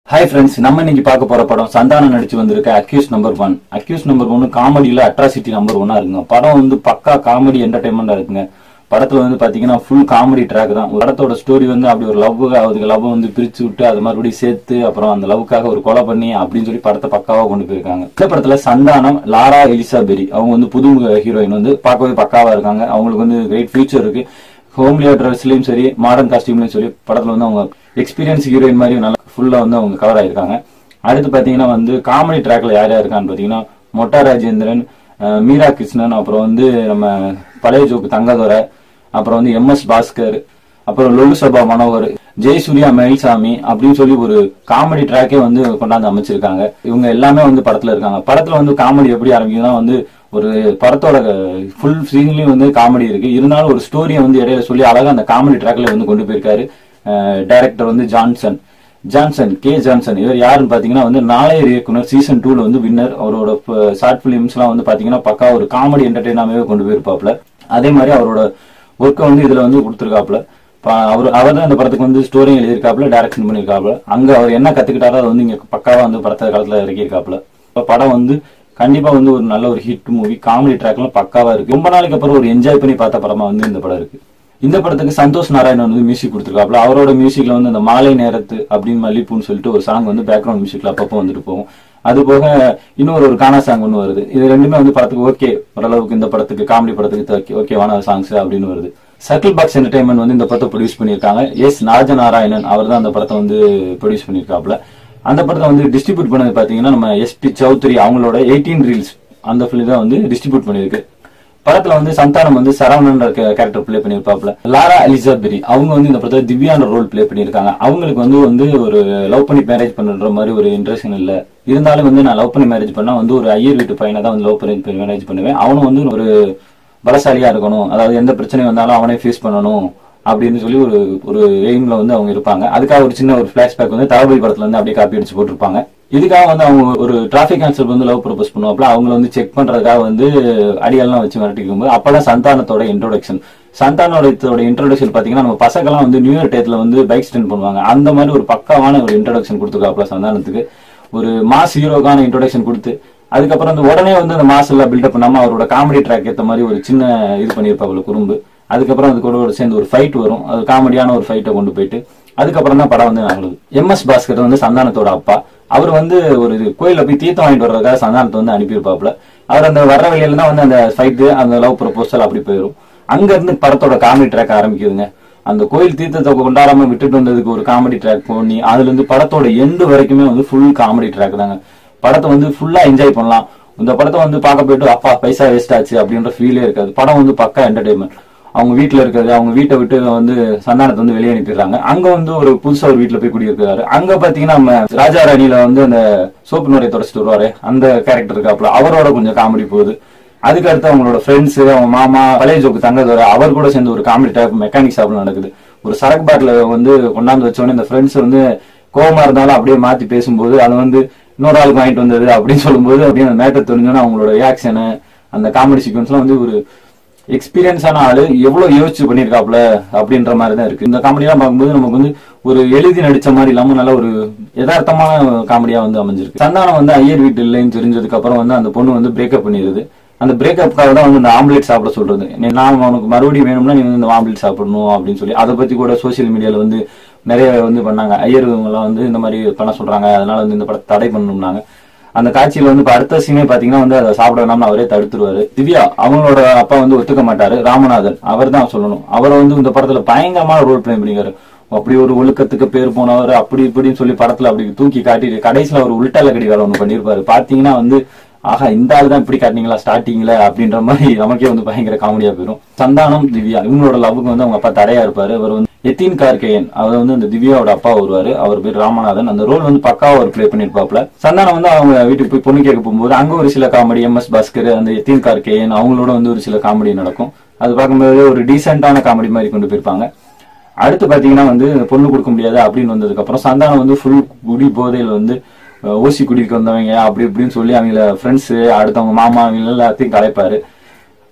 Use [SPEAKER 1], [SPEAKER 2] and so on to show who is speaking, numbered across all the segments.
[SPEAKER 1] hi friends நம்ம இன்னைக்கு பார்க்க போற படம் சந்தானம் நடிச்சு வந்திருக்க accused number one accused number one காமெடியில அட்ராசிட்டி நம்பர் ஒன்னா இருக்குங்க படம் வந்து பக்கா காமெடி என்டர்டைன்மெண்டா இருக்குங்க படத்துல வந்து பாத்தீங்கன்னா ஃபுல் காமெடி ட்ராக் தான் படத்தோட ஸ்டோரி வந்து அப்படி ஒரு லவ் அதுக்கு லவ் வந்து பிரிச்சு விட்டு அது மறுபடியும் சேர்த்து அப்புறம் அந்த லவ்க்காக ஒரு கொலை பண்ணி அப்படின்னு சொல்லி படத்தை பக்காவா கொண்டு போயிருக்காங்க இந்த படத்துல சந்தானம் லாரா எலிசா பெரி அவங்க வந்து புது ஹீரோயின் வந்து பார்க்கவே பக்காவா இருக்காங்க அவங்களுக்கு வந்து கிரேட் ஃபியூச்சர் இருக்கு ஹோம்லியா ட்ரெஸ்லயும் சரி மாடர்ன் காஸ்டியூம்லயும் சரி படத்துல வந்து அவங்க எக்ஸ்பீரியன்ஸ் ஹீரோயின் மாதிரி நல்லா ஃபுல்லா வந்து அவங்க கவர் ஆயிருக்காங்க அடுத்து பாத்தீங்கன்னா வந்து காமெடி ட்ராக்ல யார் யார் இருக்கான்னு பாத்தீங்கன்னா மொட்டா ராஜேந்திரன் அஹ் மீரா கிருஷ்ணன் அப்புறம் வந்து நம்ம பழைய ஜோக்கு தங்கதுரை அப்புறம் வந்து எம் எஸ் பாஸ்கர் அப்புறம் லோலுசபா மனோகர் ஜெயசூர்யா மயில்சாமி அப்படின்னு சொல்லி ஒரு காமெடி ட்ராக்கே வந்து கொண்டாந்து அமைச்சிருக்காங்க இவங்க எல்லாமே வந்து படத்துல இருக்காங்க படத்துல வந்து காமெடி எப்படி ஆரம்பிக்குதுன்னா வந்து ஒரு படத்தோட ஃபுல் சீன்லயும் வந்து காமெடி இருக்கு இருந்தாலும் ஒரு ஸ்டோரியை வந்து இடையில சொல்லி அழகா அந்த காமெடி ட்ராக்ல வந்து கொண்டு போயிருக்காரு டைரக்டர் வந்து ஜான்சன் ஜான்சன் கே ஜான்சன் இவர் யாருன்னு பாத்தீங்கன்னா வந்து நாளைய இயக்குனர் சீசன் டூல வந்து வின்னர் அவரோட ஷார்ட் பிலிம்ஸ் எல்லாம் வந்து பாத்தீங்கன்னா பக்கா ஒரு காமெடி என்டர்டைனாவே கொண்டு போயிருப்பாப்ல அதே மாதிரி அவரோட ஒர்க்கை வந்து இதுல வந்து கொடுத்துருக்காப்ல ப- அவர் அவர் தான் இந்த படத்துக்கு வந்து ஸ்டோரி எழுதியிருக்காப்ல டைரக்ஷன் பண்ணியிருக்காப்ல அங்க அவர் என்ன கத்துக்கிட்டாரோ அதை வந்து இங்க பக்காவா வந்து படத்த காலத்துல இறக்கியிருக்காப்ல இப்ப படம் வந்து கண்டிப்பா வந்து ஒரு நல்ல ஒரு ஹிட் மூவி காமெடி ட்ராக்லாம் பக்காவா இருக்கு ரொம்ப நாளைக்கு அப்புறம் ஒரு என்ஜாய் பண்ணி பார்த்த படமா வந்து இந்த படம் இருக்கு இந்த படத்துக்கு சந்தோஷ் நாராயணன் வந்து மியூசிக் கொடுத்துருக்காப்ல அவரோட மியூசிக்ல வந்து இந்த மாலை நேரத்து அப்படின்னு மல்லிப்பூன்னு சொல்லிட்டு ஒரு சாங் வந்து பேக்ரவுண்ட் மியூசிக்ல அப்பப்போ வந்துட்டு போகும் அது போக இன்னொரு ஒரு கானா சாங் ஒன்று வருது இது ரெண்டுமே வந்து படத்துக்கு ஓகே ஓரளவுக்கு இந்த படத்துக்கு காமெடி படத்துக்கு ஓகேவான சாங்ஸ் அப்படின்னு வருது சர்க்கிள் பாக்ஸ் என்டர்டைன்மெண்ட் வந்து இந்த படத்தை ப்ரொடியூஸ் பண்ணியிருக்காங்க எஸ் நாராயணன் அவர் தான் அந்த படத்தை வந்து ப்ரொடியூஸ் பண்ணியிருக்காப்ல அந்த படத்தை வந்து டிஸ்ட்ரிபியூட் பண்ணது பாத்தீங்கன்னா நம்ம எஸ்பி சௌத்ரி அவங்களோட எயிட்டீன் ரீல்ஸ் அந்த ஃபிலிம் தான் வந்து டிஸ்ட்ரிபியூட் பண்ணியிருக்கு படத்துல வந்து சந்தானம் வந்து சரவணன் கேரக்டர் ப்ளே பண்ணியிருப்பாப்ல லாரா எலிசபெரி அவங்க வந்து இந்த படத்துல திவ்யான ரோல் ப்ளே பண்ணியிருக்காங்க அவங்களுக்கு வந்து வந்து ஒரு லவ் பண்ணி மேரேஜ் பண்ற மாதிரி ஒரு இன்ட்ரெஸ்ட் இல்ல இருந்தாலும் வந்து நான் லவ் பண்ணி மேரேஜ் பண்ணா வந்து ஒரு ஐயர் வீட்டு பையனை தான் வந்து லவ் பண்ணி மேரேஜ் பண்ணுவேன் அவனும் வந்து ஒரு பலசாலியா இருக்கணும் அதாவது எந்த பிரச்சனை வந்தாலும் அவனே ஃபேஸ் பண்ணணும் அப்படின்னு சொல்லி ஒரு ஒரு எய்ம்ல வந்து அவங்க இருப்பாங்க அதுக்காக ஒரு சின்ன ஒரு பிளாஷ்பேக் வந்து தளபதி படத்துல வந்து அப்படியே காப்பி அடிச்சு போட்டிருப்பாங்க இதுக்காக வந்து அவங்க ஒரு டிராபிக் ஆன்சர் வந்து லவ் ப்ரொபோஸ் பண்ணுவாப்ல அவங்கள வந்து செக் பண்றதுக்காக வந்து அடியெல்லாம் வச்சு மிரட்டிக்கும் போது அப்பதான் சந்தானத்தோட இன்ட்ரோடக்ஷன் சந்தானோட இன்ட்ரோடக்ஷன் பாத்தீங்கன்னா நம்ம பசங்கெல்லாம் வந்து நியூ இயர் டேத்துல வந்து பைக் ஸ்டெண்ட் பண்ணுவாங்க அந்த மாதிரி ஒரு பக்காவான ஒரு இன்ட்ரோடக்ஷன் கொடுத்துருக்காப்ல சந்தானத்துக்கு ஒரு மாஸ் ஹீரோக்கான இன்ட்ரோடக்ஷன் கொடுத்து அதுக்கப்புறம் வந்து உடனே வந்து அந்த மாஸ் எல்லாம் பில்டப் பண்ணாம அவரோட காமெடி ட்ராக் ஏத்த மாதிரி ஒரு சின்ன இது பண்ணியிருப்பாப்ல குறும்பு அதுக்கப்புறம் அது கூட ஒரு சேர்ந்து ஒரு ஃபைட் வரும் அது காமெடியான ஒரு ஃபைட்டை கொண்டு போயிட்டு அதுக்கப்புறம் தான் படம் வந்து நகருது எம் எஸ் பாஸ்கர் வந்து சந்தானத்தோட அப்பா அவர் வந்து ஒரு கோயில போய் தீர்த்தம் வாங்கிட்டு வர்றதுக்காக சந்தானத்தை வந்து அனுப்பியிருப்பாப்ல அவர் அந்த வர்ற வழியில தான் வந்து அந்த ஃபைட்டு அந்த லவ் ப்ரொபோசல் அப்படி போயிடும் அங்க இருந்து படத்தோட காமெடி ட்ராக் ஆரம்பிக்குதுங்க அந்த கோயில் தீர்த்தத்தை கொண்டாடாம விட்டுட்டு வந்ததுக்கு ஒரு காமெடி ட்ராக் பண்ணி அதுல இருந்து படத்தோட எண்டு வரைக்குமே வந்து ஃபுல் காமெடி ட்ராக் தாங்க படத்தை வந்து ஃபுல்லா என்ஜாய் பண்ணலாம் இந்த படத்தை வந்து பார்க்க போயிட்டு அப்பா பைசா வேஸ்ட் ஆச்சு அப்படின்ற ஃபீலே இருக்காது படம் வந்து பக்கா என்டர்டைன்மெண்ட் அவங்க வீட்டுல இருக்கிறது அவங்க வீட்டை விட்டு வந்து சந்தானத்தை வந்து வெளியே அனுப்பிடுறாங்க அங்க வந்து ஒரு புதுசா ஒரு வீட்டுல போய் குடியிருக்காரு அங்க பாத்தீங்கன்னா நம்ம ராஜா ராணியில வந்து அந்த சோப்பு நுரையை தொடச்சிட்டு வருவாரு அந்த கேரக்டர் இருக்காப்புல அவரோட கொஞ்சம் காமெடி போகுது அதுக்கு அடுத்து அவங்களோட ஃப்ரெண்ட்ஸ் அவங்க மாமா பழைய ஜோக்கு தங்கதோர அவர் கூட சேர்ந்து ஒரு காமெடி டைப் மெக்கானிக் ஷாப்ல நடக்குது ஒரு சரக்கு பாட்டில வந்து கொண்டாந்து வச்சோடனே இந்த ஃப்ரெண்ட்ஸ் வந்து கோவமா இருந்தாலும் அப்படியே மாத்தி பேசும்போது அது வந்து இன்னொரு ஆளுக்கு வாங்கிட்டு வந்தது அப்படின்னு சொல்லும்போது அப்படியே அந்த மேட்டர் தெரிஞ்சோன்னா அவங்களோட ரியாக்ஷனு அந்த காமெடி சீக்வன்ஸ்லாம் வந்து ஒரு எக்ஸ்பீரியன்ஸான ஆளு எவ்வளவு யோசிச்சு பண்ணிருக்காப்ல அப்படின்ற மாதிரி தான் இருக்கு இந்த காமெடியெல்லாம் பார்க்கும்போது நமக்கு வந்து ஒரு எழுதி நடிச்ச மாதிரி இல்லாம நல்ல ஒரு யதார்த்தமான காமெடியா வந்து அமைஞ்சிருக்கு சந்தானம் வந்து ஐயர் வீட்டு இல்லைன்னு தெரிஞ்சதுக்கு அப்புறம் வந்து அந்த பொண்ணு வந்து பிரேக்கப் பண்ணிடுது அந்த பிரேக்கப்புக்காக தான் வந்து இந்த ஆம்லெட் சாப்பிட சொல்றது நீ- நான் உனக்கு மறுபடியும் வேணும்னா நீ வந்து இந்த ஆம்லெட் சாப்பிடணும் அப்படின்னு சொல்லி அதை பத்தி கூட சோசியல் மீடியால வந்து நிறைய வந்து பண்ணாங்க ஐயர் இவங்கெல்லாம் வந்து இந்த மாதிரி பண்ண சொல்றாங்க அதனால வந்து இந்த படத்தை தடை பண்ணணும்னாங்க அந்த காட்சியில வந்து இப்ப அடுத்த சீனே பாத்தீங்கன்னா வந்து அதை சாப்பிட வேணாம்னு அவரே தடுத்துருவாரு திவ்யா அவங்களோட அப்பா வந்து ஒத்துக்க மாட்டாரு ராமநாதன் அவர் தான் சொல்லணும் அவரை வந்து இந்த படத்துல பயங்கரமான ரோல் பிளே பண்ணிருக்காரு அப்படி ஒரு ஒழுக்கத்துக்கு பேர் போனவர் அப்படி இப்படின்னு சொல்லி படத்துல அப்படி தூக்கி காட்டிட்டு கடைசியில ஒரு உள்டால கடி வேலை ஒண்ணு பண்ணிருப்பாரு பாத்தீங்கன்னா வந்து ஆஹா இந்த ஆள் தான் இப்படி காட்டினீங்களா ஸ்டார்டிங்ல அப்படின்ற மாதிரி நமக்கே வந்து பயங்கர காமெடியா போயிடும் சந்தானம் திவ்யா இவங்களோட லவ்வுக்கு வந்து அவங்க அப்பா தடையா இருப்பாரு அவர் வந்து எத்தீன் கார்கேயன் அவர் வந்து அந்த திவ்யாவோட அப்பா வருவாரு அவர் பேர் ராமநாதன் அந்த ரோல் வந்து பக்காவா அவர் ப்ளே பண்ணிருப்பாப்ல சந்தானம் வந்து அவங்க வீட்டுக்கு போய் பொண்ணு கேட்க போகும்போது அங்க ஒரு சில காமெடி எம் எஸ் பாஸ்கர் அந்த எத்தீன் கார்கேயன் அவங்களோட வந்து ஒரு சில காமெடி நடக்கும் அது பார்க்கும்போது ஒரு டீசென்டான காமெடி மாதிரி கொண்டு போயிருப்பாங்க அடுத்து பாத்தீங்கன்னா வந்து பொண்ணு கொடுக்க முடியாது அப்படின்னு வந்ததுக்கு அப்புறம் சந்தானம் வந்து ஃபுல் குடி போதையில வந்து அஹ், ஓசி குடிக்க வந்தவங்க அப்படி இப்படின்னு சொல்லி அவங்கள ஃப்ரெண்ட்ஸ் அடுத்தவங்க மாமா அவங்க எல்லாத்தையும் கலைப்பாரு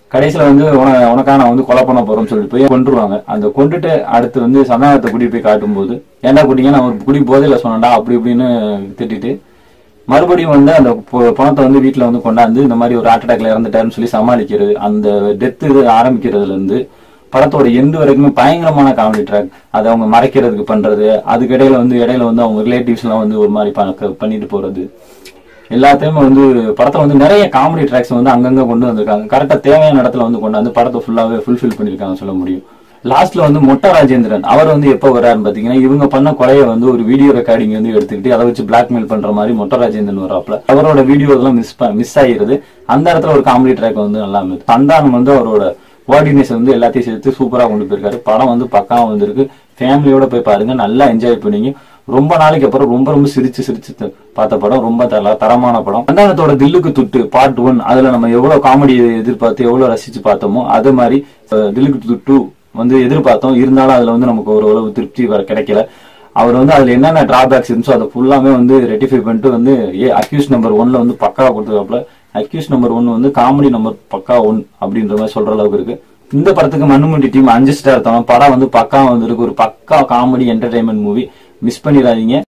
[SPEAKER 1] கடைசியில வந்து உன- உனக்கா நான் வந்து கொலை பண்ண போறோம்னு சொல்லிட்டு போய் கொண்டுருவாங்க அந்த கொண்டுட்டு அடுத்து வந்து சந்தானத்தை கூட்டிட்டு போய் காட்டும்போது ஏன்டா குடிங்க நான் ஒரு குடி போதையில சொன்னேன்டா அப்படி இப்படின்னு திட்டிட்டு மறுபடியும் வந்து அந்த பொ- பணத்தை வந்து வீட்டுல வந்து கொண்டாந்து இந்த மாதிரி ஒரு ஹார்ட் அட்டாக்ல இறந்துட்டாருன்னு சொல்லி சமாளிக்கிறது அந்த டெத் இது ஆரம்பிக்கிறதுல இருந்து படத்தோட எண்டு வரைக்குமே பயங்கரமான காமெடி ட்ராக் அதை அவங்க மறைக்கிறதுக்கு பண்றது அதுக்கு இடையில வந்து இடையில வந்து அவங்க ரிலேட்டிவ்ஸ் எல்லாம் வந்து ஒரு மாதிரி ப- பண்ணிட்டு போறது எல்லாத்தையுமே வந்து படத்துல வந்து நிறைய காமெடி ட்ராக்ஸ் வந்து அங்கங்க கொண்டு வந்திருக்காங்க கரெக்டா தேவையான இடத்துல வந்து கொண்டு வந்து படத்தை ஃபுல்லாவே ஃபுல்ஃபில் பண்ணிருக்காங்க சொல்ல முடியும் லாஸ்ட்ல வந்து மொட்டை ராஜேந்திரன் அவர் வந்து எப்போ வராருன்னு பாத்தீங்கன்னா இவங்க பண்ண கொலையை வந்து ஒரு வீடியோ ரெக்கார்டிங் வந்து எடுத்துக்கிட்டு அதை வச்சு பிளாக்மெயில் பண்ற மாதிரி மொட்டை ராஜேந்திரன் வராப்ல அவரோட வீடியோ எல்லாம் மிஸ் மிஸ் ஆகிருது அந்த இடத்துல ஒரு காமெடி ட்ராக் வந்து நல்லா இருந்தது சந்தானம் வந்து அவரோட கோஆர்டினேஷன் வந்து எல்லாத்தையும் சேர்த்து சூப்பரா கொண்டு போயிருக்காரு படம் வந்து பக்காவா வந்திருக்கு ஃபேமிலியோட போய் பாருங்க நல்லா என்ஜாய் பண்ணீங்க ரொம்ப நாளைக்கு அப்புறம் ரொம்ப ரொம்ப சிரிச்சு சிரிச்சு த- பார்த்த படம் ரொம்ப தர தரமான படம் சந்தானத்தோட தில்லுக்கு துட்டு பார்ட் ஒன் அதுல நம்ம எவ்வளவு காமெடி எதிர்பார்த்து எவ்வளவு ரசிச்சு பார்த்தோமோ அது மாதிரி அஹ், தில்லுக்கு துட்டு வந்து எதிர்பார்த்தோம் இருந்தாலும் அதுல வந்து நமக்கு ஒரு அளவு திருப்தி வர கிடைக்கல அவர் வந்து அதுல என்னென்ன டிராபேக்ஸ் இருந்துச்சோ அதை ஃபுல்லாமே வந்து ரெட்டிஃபை பண்ணிட்டு வந்து ஏ அக்யூஸ் நம்பர் ஒன்ல வந்து பக்காவா கொடுத்துருக்காப்ல அக்யூஸ் நம்பர் ஒன் வந்து காமெடி நம்பர் பக்கா ஒன் அப்படின்ற மாதிரி சொல்ற அளவுக்கு இருக்கு இந்த படத்துக்கு மண்ணுமுண்டி டீம் அஞ்சு ஸ்டார் தரோம் படம் வந்து பக்கா வந்திருக்கு ஒரு பக்கா காமெடி என்டர்டைன்மெண்ட் மூவி மிஸ் பண்ணிடாதீங்க